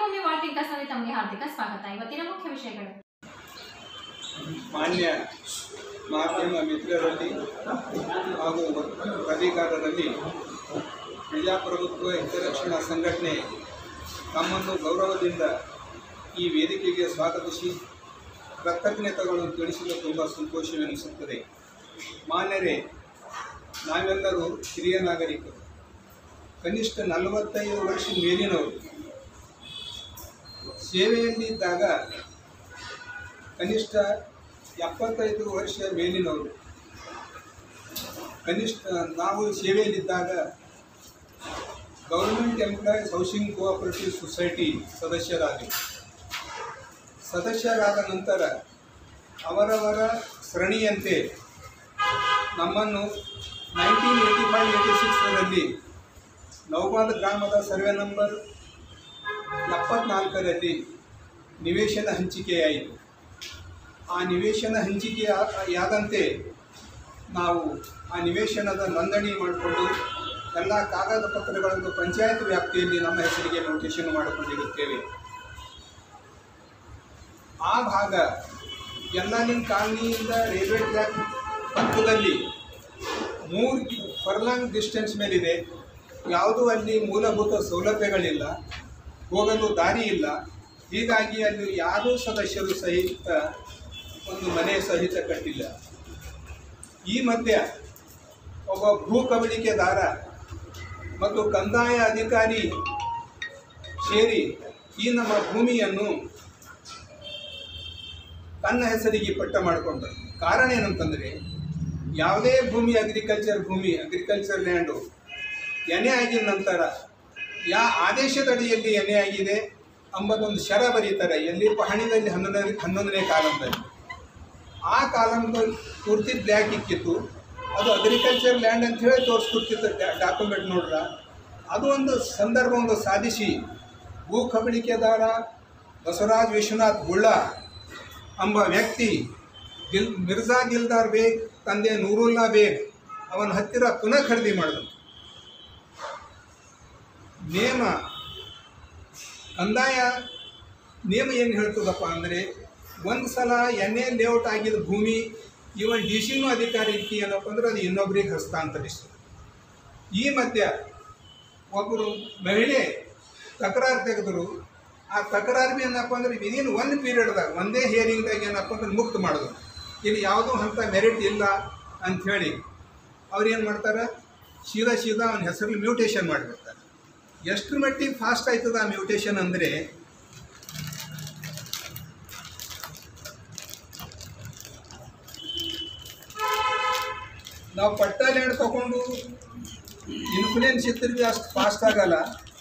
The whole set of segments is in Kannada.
ರಂಗಭೂಮಿ ವಾರ್ತೆ ವಿಕಾಸದಲ್ಲಿ ತಮಗೆ ಹಾರ್ದಿಕ ಸ್ವಾಗತ ಇವತ್ತಿನ ಮುಖ್ಯ ವಿಷಯಗಳು ಮಾನ್ಯ ಮಾಧ್ಯಮ ಮಿತ್ರರಲ್ಲಿ ಹಾಗೂ ಪತ್ರಿಕಾರರಲ್ಲಿ ಪ್ರಜಾಪ್ರಭುತ್ವ ಹಿತರಕ್ಷಣಾ ಸಂಘಟನೆ ತಮ್ಮನ್ನು ಗೌರವದಿಂದ ಈ ವೇದಿಕೆಗೆ ಸ್ವಾಗತಿಸಿ ಕೃತಜ್ಞತೆಗಳನ್ನು ತಿಳಿಸಲು ತುಂಬ ಸಂತೋಷವೆನಿಸುತ್ತದೆ ಮಾನ್ಯರೇ ನಾವೆಲ್ಲರೂ ಹಿರಿಯ ನಾಗರಿಕರು ಕನಿಷ್ಠ ನಲವತ್ತೈದು ವರ್ಷ ಮೇಲಿನವರು ಸೇವೆಯಲ್ಲಿದ್ದಾಗ ಕನಿಷ್ಠ ಎಪ್ಪತ್ತೈದು ವರ್ಷ ಮೇಲಿನವರು ಕನಿಷ್ಠ ನಾವು ಸೇವೆಯಲ್ಲಿದ್ದಾಗ government employees housing cooperative society ಸದಸ್ಯರಾದೆವು ಸದಸ್ಯರಾದ ನಂತರ ಅವರವರ ಸರಣಿಯಂತೆ ನಮ್ಮನ್ನು ನೈನ್ಟೀನ್ ಏಯ್ಟಿ ಫೈವ್ ಏಯ್ಟಿ ಸಿಕ್ಸರಲ್ಲಿ ನೌಬಾದ್ ಗ್ರಾಮದ ಸರ್ವೆ ನಂಬರ್ ಎಪ್ಪತ್ನಾಲ್ಕರಲ್ಲಿ ನಿವೇಶನ ಹಂಚಿಕೆಯಾಯಿತು ಆ ನಿವೇಶನ ಹಂಚಿಕೆ ಯಾದಂತೆ ನಾವು ಆ ನಿವೇಶನದ ನೋಂದಣಿ ಮಾಡಿಕೊಂಡು ಎಲ್ಲ ಕಾಗದ ಪತ್ರಗಳನ್ನು ಪಂಚಾಯತ್ ವ್ಯಾಪ್ತಿಯಲ್ಲಿ ನಮ್ಮ ಹೆಸರಿಗೆ ನೋಟಿಷನ್ ಮಾಡಿಕೊಂಡಿರುತ್ತೇವೆ ಆ ಭಾಗ ಎಲ್ಲಲಿಂಗ್ ಕಾಲನಿಯಿಂದ ರೈಲ್ವೆ ಟ್ರ್ಯಾಕ್ ಪಕ್ಕದಲ್ಲಿ ಮೂರು ಫರ್ಲಾಂಗ್ ಡಿಸ್ಟೆನ್ಸ್ ಮೇಲಿದೆ ಯಾವುದೂ ಅಲ್ಲಿ ಮೂಲಭೂತ ಸೌಲಭ್ಯಗಳಿಲ್ಲ ಹೋಗಲು ದಾರಿ ಇಲ್ಲ ಹೀಗಾಗಿ ಅಲ್ಲಿ ಯಾರೂ ಸದಸ್ಯರು ಸಹಿತ ಒಂದು ಮನೆ ಸಹಿತ ಕಟ್ಟಿಲ್ಲ ಈ ಮಧ್ಯೆ ಒಬ್ಬ ಭೂ ಕಬಳಿಕೆದಾರ ಮತ್ತು ಕಂದಾಯ ಅಧಿಕಾರಿ ಸೇರಿ ಈ ನಮ್ಮ ಭೂಮಿಯನ್ನು ತನ್ನ ಹೆಸರಿಗೆ ಪಟ್ಟ ಮಾಡಿಕೊಂಡರು ಕಾರಣ ಏನಂತಂದರೆ ಯಾವುದೇ ಭೂಮಿ ಅಗ್ರಿಕಲ್ಚರ್ ಭೂಮಿ ಅಗ್ರಿಕಲ್ಚರ್ ಲ್ಯಾಂಡು ಎನೆ ಆಗಿದ ನಂತರ ಯಾ ಆದೇಶದಡಿಯಲ್ಲಿ ಎನೆ ಆಗಿದೆ ಅಂಬದೊಂದು ಶರ ಬರೀತಾರೆ ಎಲ್ಲಿ ಪಹಣಿದಲ್ಲಿ ಹನ್ನೊಂದನೇ ಹನ್ನೊಂದನೇ ಕಾಲಂದಲ್ಲಿ ಆ ಕಾಲಂದಲ್ಲಿ ಪೂರ್ತಿ ಬ್ಲ್ಯಾಕ್ ಇಕ್ಕಿತ್ತು ಅದು ಅಗ್ರಿಕಲ್ಚರ್ ಲ್ಯಾಂಡ್ ಅಂತ ಹೇಳಿ ತೋರಿಸ್ಕೊಡ್ತಿತ್ತು ಡಾಕ್ಯುಮೆಂಟ್ ನೋಡ್ರ ಅದು ಒಂದು ಸಂದರ್ಭ ಒಂದು ಸಾಧಿಸಿ ಭೂ ಕಬಳಿಕೆದಾರ ಬಸವರಾಜ್ ವಿಶ್ವನಾಥ್ ಗುಳ್ಳ ಎಂಬ ವ್ಯಕ್ತಿ ದಿಲ್ ಮಿರ್ಜಾ ದಿಲ್ದಾರ್ ಬೇಗ್ ತಂದೆ ನೂರುಲ್ಲಾ ಬೇಗ್ ಅವನ ಹತ್ತಿರ ಪುನಃ ಖರೀದಿ ಮಾಡಿದ್ರು ನೇಮ ಕಂದಾಯ ನೇಮ ಏನು ಹೇಳ್ತದಪ್ಪ ಅಂದರೆ ಒಂದು ಸಲ ಎನ್ ಎ ಲೇಔಟ್ ಆಗಿದ್ದ ಭೂಮಿ ಇವನ್ ಡಿ ಸಿನೂ ಅಧಿಕಾರಿ ಇರ್ತಿ ಏನಪ್ಪ ಅಂದ್ರೆ ಅದು ಇನ್ನೊಬ್ರಿಗೆ ಹಸ್ತಾಂತರಿಸ್ತದೆ ಈ ಮಧ್ಯ ಒಬ್ಬರು ಮಹಿಳೆ ತಕರಾರು ತೆಗೆದರು ಆ ತಕರಾರು ಬಿ ಏನಪ್ಪ ಅಂದ್ರೆ ವಿದಿನ್ ಒನ್ ಪೀರಿಯಡ್ದಾಗ ಒಂದೇ ಹಿಯರಿಂಗ್ದಾಗ ಏನಪ್ಪ ಅಂದ್ರೆ ಮುಕ್ತ ಮಾಡಿದ್ರು ಇಲ್ಲಿ ಯಾವುದೂ ಅಂಥ ಮೆರಿಟ್ ಇಲ್ಲ ಅಂಥೇಳಿ ಅವ್ರು ಏನು ಮಾಡ್ತಾರೆ ಸೀದಾ ಸೀದಾ ಅವನ ಹೆಸರಲ್ಲಿ ಮ್ಯೂಟೇಷನ್ ಮಾಡಿಬಿಡ್ತಾರೆ ಎಷ್ಟು ಮಟ್ಟಿಗೆ ಫಾಸ್ಟ್ ಆಯ್ತದ ಆ ಮ್ಯೂಟೇಷನ್ ಅಂದರೆ ನಾವು ಪಟ್ಟ ಲ್ಯಾಂಡ್ ತಗೊಂಡು ಇನ್ಫ್ಲೂಯೆನ್ಸ್ ಇದ್ರಿಗೆ ಅಷ್ಟು ಫಾಸ್ಟ್ ಆಗಲ್ಲ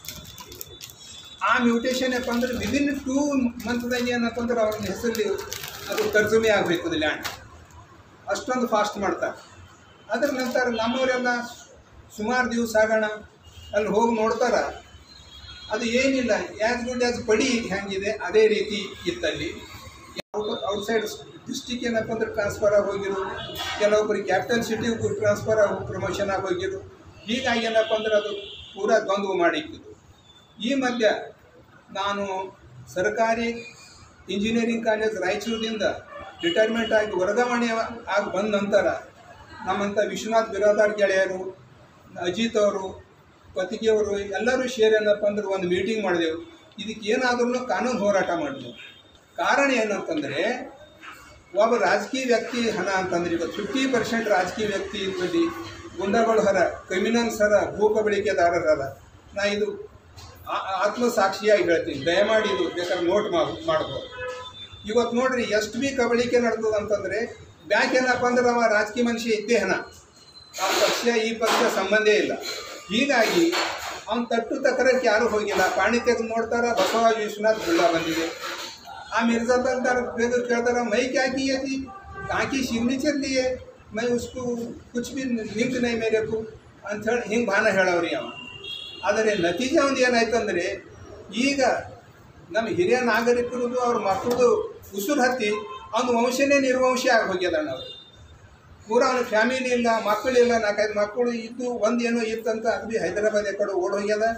ಆ ಮ್ಯೂಟೇಷನ್ ಏನಪ್ಪ ಅಂದ್ರೆ ವಿದಿನ್ ಟೂ ಮಂತ್ದಾಗ ಏನಪ್ಪ ಅಂದ್ರೆ ಅವ್ರ ಹೆಸರಲ್ಲಿ ಅದು ತರ್ಜುಮೆ ಆಗಬೇಕು ಅದು ಲ್ಯಾಂಡ್ ಅಷ್ಟೊಂದು ಫಾಸ್ಟ್ ಮಾಡ್ತಾರೆ ಅದ್ರ ನಂತರ ನಮ್ಮವರೆಲ್ಲ ಸುಮಾರು ದಿವಸ ಆಗೋಣ ಅಲ್ಲಿ ಹೋಗಿ ನೋಡ್ತಾರ ಅದು ಏನಿಲ್ಲ ಆ್ಯಸ್ ಗುಡ್ ಆ್ಯಸ್ ಪಡಿ ಹೆಂಗಿದೆ ಅದೇ ರೀತಿ ಇತ್ತಲ್ಲಿ ಔಟ್ ಔಟ್ಸೈಡ್ ಡಿಸ್ಟಿಕ್ ಏನಪ್ಪ ಅಂದ್ರೆ ಟ್ರಾನ್ಸ್ಫರ್ ಆಗಿ ಹೋಗಿರು ಕೆಲವೊಬ್ಬರಿಗೆ ಕ್ಯಾಪಿಟಲ್ ಸಿಟಿಗೂ ಟ್ರಾನ್ಸ್ಫರ್ ಆಗಿ ಪ್ರಮೋಷನ್ ಆಗಿ ಹೋಗಿರು ಹೀಗಾಗಿ ಏನಪ್ಪ ಅಂದ್ರೆ ಅದು ಪೂರಾ ದ್ವಂದ್ವ ಮಾಡಿಕ್ಕಿದ್ದು ಈ ಮಧ್ಯ ನಾನು ಸರ್ಕಾರಿ ಇಂಜಿನಿಯರಿಂಗ್ ಕಾಲೇಜ್ ರಾಯಚೂರಿನಿಂದ ರಿಟೈರ್ಮೆಂಟ್ ಆಗಿ ವರ್ಗಾವಣೆ ಆಗಿ ಬಂದ ನಂತರ ನಮ್ಮಂಥ ವಿಶ್ವನಾಥ್ ಬಿರಾದಾರ್ ಗೆಳೆಯರು ಅಜಿತ್ ಅವರು ಪತಿಗೆಯವರು ಎಲ್ಲರೂ ಶೇರ್ ಏನಪ್ಪ ಅಂದ್ರೆ ಒಂದು ಮೀಟಿಂಗ್ ಮಾಡಿದೆವು ಇದಕ್ಕೆ ಏನಾದ್ರೂ ಕಾನೂನು ಹೋರಾಟ ಮಾಡಿದೆವು ಕಾರಣ ಏನಂತಂದರೆ ಒಬ್ಬ ರಾಜಕೀಯ ವ್ಯಕ್ತಿ ಹಣ ಅಂತಂದ್ರೆ ಇವತ್ತು ಫಿಫ್ಟಿ ಪರ್ಸೆಂಟ್ ರಾಜಕೀಯ ವ್ಯಕ್ತಿ ಇದ್ರಲ್ಲಿ ಗುಂಡಗಳು ಹರ ಕ್ರಿಮಿನಲ್ಸ್ ಹರ ಭೂ ಕಬಳಿಕೆದಾರರ ಹರ ನಾ ಇದು ಆ- ಆತ್ಮಸಾಕ್ಷಿಯಾಗಿ ಹೇಳ್ತೀನಿ ದಯಮಾಡಿ ಇದು ಬೇಕಾದ್ರೆ ನೋಟ್ ಮಾಡ್ಬೋದು ಇವತ್ತು ನೋಡ್ರಿ ಎಷ್ಟು ಬಿ ಕಬಳಿಕೆ ನಡ್ತದ ಅಂತಂದರೆ ಬ್ಯಾಂಕ್ ಏನಪ್ಪ ಅಂದ್ರೆ ಅವ ರಾಜಕೀಯ ಮನುಷ್ಯ ಇದ್ದೇ ಹಣ ಆ ಪಕ್ಷ ಈ ಪಕ್ಷ ಸಂಬಂಧೇ ಇಲ್ಲ ಹೀಗಾಗಿ ಅವ್ನು ತಟ್ಟು ತಕರಕ್ಕೆ ಯಾರೂ ಹೋಗಿಲ್ಲ ಪಾಣಿ ತೆಗೆದು ನೋಡ್ತಾರ ಬಸವರಾಜ್ ವಿಶ್ವನಾಥ್ ಗುಳ್ಳ ಬಂದಿದೆ ಆ ಮಿರ್ಜಾದಾर तेरे कहता मैं क्या की है थी कहाँ की सिग्नेचर लिए मैं उसको कुछ भी लिंक नहीं मेरे को ಅಂಥೇಳಿ ಹಿಂಗೆ ಭಾನ ಹೇಳವ್ರಿ ಅವ ಆದರೆ ನತೀಜೆ ಒಂದು ಏನಾಯ್ತಂದರೆ ಈಗ ನಮ್ಮ ಹಿರಿಯ ನಾಗರಿಕರದು ಅವ್ರ ಮಕ್ಕಳದು ಉಸುರು ಹತ್ತಿ ಅವ್ನ ವಂಶನೇ ನಿರ್ವಂಶಿ ಆಗಿ ಹೋಗ್ಯದಣ್ಣ ಅವ್ರು ಪೂರ ಅವ್ನ ಫ್ಯಾಮಿಲಿ ಇಲ್ಲ ಮಕ್ಕಳಿಲ್ಲ ನಾಲ್ಕೈದು ಮಕ್ಕಳು ಇದ್ದು ಒಂದು ಏನೋ ಇತ್ತಂತ ಅದು ಬಿ ಹೈದರಾಬಾದ್ ಕಡೆ ಓಡ್ ಹೋಗ್ಯದ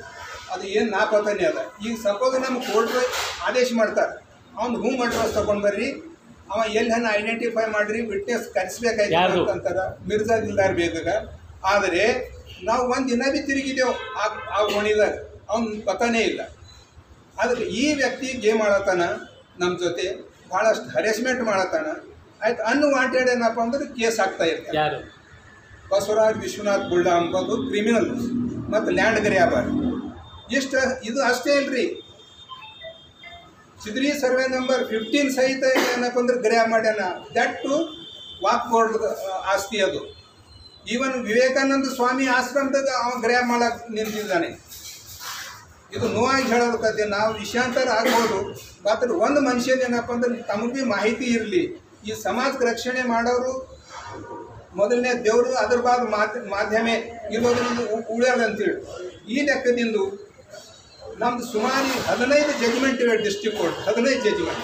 ಅದು ಏನು ನಾಪತ್ತಾನೆ ಅದ ಈಗ ಸಪೋಸ್ ನಮ್ಮ ಕೋರ್ಟ್ ಆದೇಶ ಮಾಡ್ತಾರೆ ಅವ್ನು ಹೂ ಅಡ್ರೆಸ್ ತೊಗೊಂಡು ಬರ್ರಿ ಅವ ಎಲ್ಲಿ ಹನ್ನ ಐಡೆಂಟಿಫೈ ಮಾಡ್ರಿ ವಿಟ್ನೆಸ್ ಕರೆಸ್ಬೇಕಾಯ್ತು ಯಾರ್ದು? ಅಂತಾರ ಮಿರ್ಜಾ ದಿಲ್ದಾರ್ ಬೇಗ ಆದರೆ ನಾವು ಒಂದು ದಿನ ಬಿ ತಿರುಗಿದೆವು ಆ ಆ ಓಣಿದಾಗ ಅವ್ನ ಪತಾನೇ ಇಲ್ಲ ಅದಕ್ಕೆ ಈ ವ್ಯಕ್ತಿ ಗೇಮ್ ಮಾಡತ್ತಾನ ನಮ್ಮ ಜೊತೆ ಭಾಳಷ್ಟು ಹರೆಸ್ಮೆಂಟ್ ಮಾಡತ್ತಾನ ಆಯ್ತು ಅನ್ವಾಂಟೆಡ್ ಏನಪ್ಪ ಅಂದ್ರೆ ಕೇಸ್ ಆಗ್ತಾ ಇರ್ತಾರೆ ಯಾರು ಬಸವರಾಜ್ ವಿಶ್ವನಾಥ್ ಬುಳ್ಳ ಅಂಬೋದು ಕ್ರಿಮಿನಲ್ ಮತ್ತು ಲ್ಯಾಂಡ್ ಗ್ರ್ಯಾಬರ್ ಇಷ್ಟು ಇದು ಅಷ್ಟೇ ಇಲ್ರಿ ಸಿದ್ರಿ ಸರ್ವೆ ನಂಬರ್ ಫಿಫ್ಟೀನ್ ಸಹಿತ ಏನಪ್ಪ ಅಂದ್ರೆ ಗ್ರ್ಯಾಬ್ ಮಾಡ್ಯಾನ ದಟ್ ಟು ವಾಕ್ ಬೋರ್ಡ್ ಆಸ್ತಿ ಅದು ಈವನ್ ವಿವೇಕಾನಂದ ಸ್ವಾಮಿ ಆಶ್ರಮದಾಗ ಅವ ಗ್ರ್ಯಾಬ್ ಮಾಡಕ್ಕೆ ನಿಂತಿದ್ದಾನೆ ಇದು ನೋವಾಗಿ ಹೇಳೋದಕ್ಕೆ ನಾವು ವಿಷಯಾಂತರ ಆಗ್ಬೋದು ಮಾತ್ರ ಒಂದು ಮನುಷ್ಯನ ಏನಪ್ಪ ಅಂದ್ರೆ ತಮಗೆ ಭೀ ಮಾಹಿತಿ ಇರಲಿ ಈ ಸಮಾಜಕ್ಕೆ ರಕ್ಷಣೆ ಮಾಡೋರು ಮೊದಲನೇ ದೇವರು ಅದ್ರ ಬಾದ್ ಮಾತ್ ಮಾಧ್ಯಮ ಇರೋದ್ರಿಂದ ಉ- ಉಳ್ಯೋದು ಅಂತೇಳಿ ಈ ಲೆಕ್ಕದಿಂದ ನಮ್ದು ಸುಮಾರು ಈ ಹದಿನೈದು ಜಜ್ಮೆಂಟ್ ಇವೆ ಡಿಸ್ಟ್ರಿಕ್ಟ್ ಕೋರ್ಟ್ ಹದಿನೈದು ಜಜ್ಮೆಂಟ್